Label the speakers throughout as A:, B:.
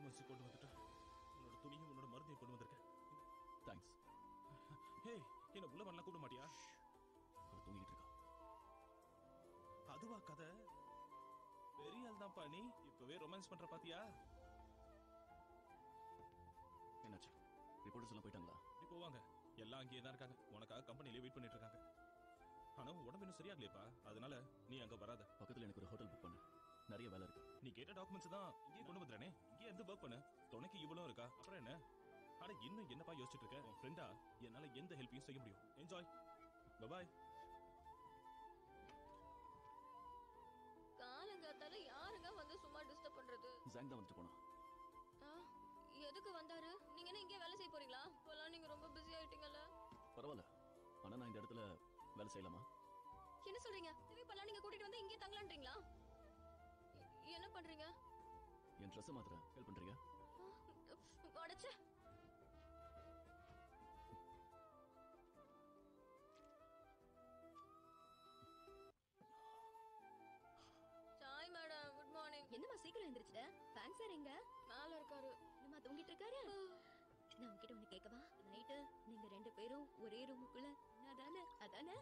A: Documents கொண்டு வந்துட்டேன் உன்னோட துணியும் உன்னோட மருந்தையும் கொண்டு வந்திருக்கேன்
B: தேங்க்ஸ்
A: ஹேய் என்ன உள்ள வரலாம் கூப்பிட மாட்டியா
B: அவ தூங்கிட்டு இருக்கா
A: அதுவா கதை பெரிய ஆள் தான்ப்பா நீ இப்பவே ரொமான்ஸ் பண்ற பாத்தியா
B: என்னாச்சு ரிப்போர்ட்டர்ஸ் எல்லாம் போயிட்டாங்களா
A: இப்படி போவாங்க எல்லாம் அங்கேயே தான் இருக்காங்க உனக்காக கம்பெனிலே வெயிட் பண்ணிட்டு இருக்காங்க ஆனா உன் உடம்பு இன்னும் சரியாகலையப்பா அதனால நீ அங்க வராத
B: பக்கத்துல எனக்கு ஒரு ஹோட்டல் புக் பண்ணு நிறைய வேலை இருக்கு
A: நீ கேட்ட டாக்குமெண்ட்ஸ் தான் இங்கே கொண்டு வந்துறேனே இங்கே இருந்து ஒர்க் பண்ணு துணைக்கு இவ்வளவு இருக்கா அப்புறம் என்ன அட இன்னும் என்னப்பா யோசிச்சுட்டு இருக்க உன் ஃப்ரெண்டா என்னால எந்த ஹெல்ப்பையும் செய்ய முடியும் என்ஜாய் பாய்
C: காலங்காத்தால யாருங்க வந்து சும்மா டிஸ்டர்ப் பண்றது
B: ஜாங் தான் வந்துட்டு போனா
C: ஆ, எதுக்கு வந்தாரு நீங்க என்ன இங்கே வேலை செய்ய போறீங்களா இப்பெல்லாம் நீங்க ரொம்ப பிஸி ஆயிட்டீங்கல்ல
B: பரவாயில்ல ஆனா நான் இந்த இடத்துல வேலை செய்யலாமா
C: என்ன சொல்றீங்க திருப்பி இப்பெல்லாம் நீங்க கூட்டிட்டு வந்து இங்கே தங்கலான்றீங்களா எ- என்ன பண்றீங்க
B: என் ட்ரெஸ் மாத்திர ஹெல்ப் பண்றீங்க
C: உடச்ச சாய் மேடம் குட் மார்னிங்
D: என்னம்மா சீக்கிரம் எந்திரிச்சிட்ட ஃபேன் சார் எங்க
C: மேல இருக்காரு
D: என்னம்மா தூங்கிட்டு இருக்காரு நான் உன்கிட்ட ஒண்ணு கேட்கவா நைட்டு நீங்க ரெண்டு பேரும் ஒரே ரூமுக்குள்ள அதானே அதானே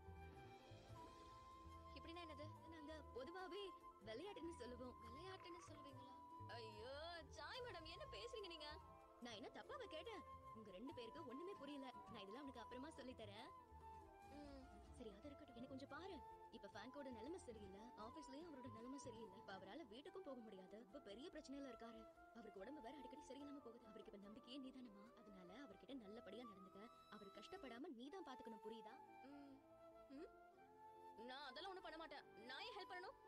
C: இப்படின்னா என்னது
D: நாங்க பொதுவாவே விளையாட்டுன்னு சொல்லுவோம்
C: விளையாட்டுன்னு சொல்வீங்களா ஐயோ சாய் மேடம் என்ன பேசுறீங்க நீங்க
D: நான் என்ன தப்பாவ கேட்டேன் உங்க ரெண்டு பேருக்கு ஒண்ணுமே புரியல நான் இதெல்லாம் உனக்கு அப்புறமா சொல்லி தரேன்
C: ம்,
D: சரி அது இருக்கட்டும் எனக்கு கொஞ்சம் பாரு இப்ப ஃபேங்கோட நிலைமை சரியில்லை ஆபீஸ்லயும் அவரோட நிலைமை சரியில்லை இப்ப அவரால வீட்டுக்கும் போக முடியாது இப்ப பெரிய பிரச்சனையில இருக்காரு அவருக்கு உடம்பு வேற அடிக்கடி சரியில்லாம போகுது அவருக்கு இப்ப நம்பிக்கையே நீதானமா அதனால அவர்கிட்ட நல்லபடியா நடந்துக்க அவர் கஷ்டப்படாம நீதான் பாத்துக்கணும் புரியுதா
C: ம், ம். நான் அதெல்லாம் ஒண்ணும் பண்ண மாட்டேன் நான் ஏன் ஹெல்ப் பண்ணணும்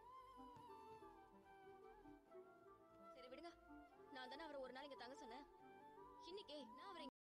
C: சரி விடுங்க நான் தானே அவரை ஒரு நாள் இங்க தங்க சொன்னேன் இன்னைக்கே நான் அவரை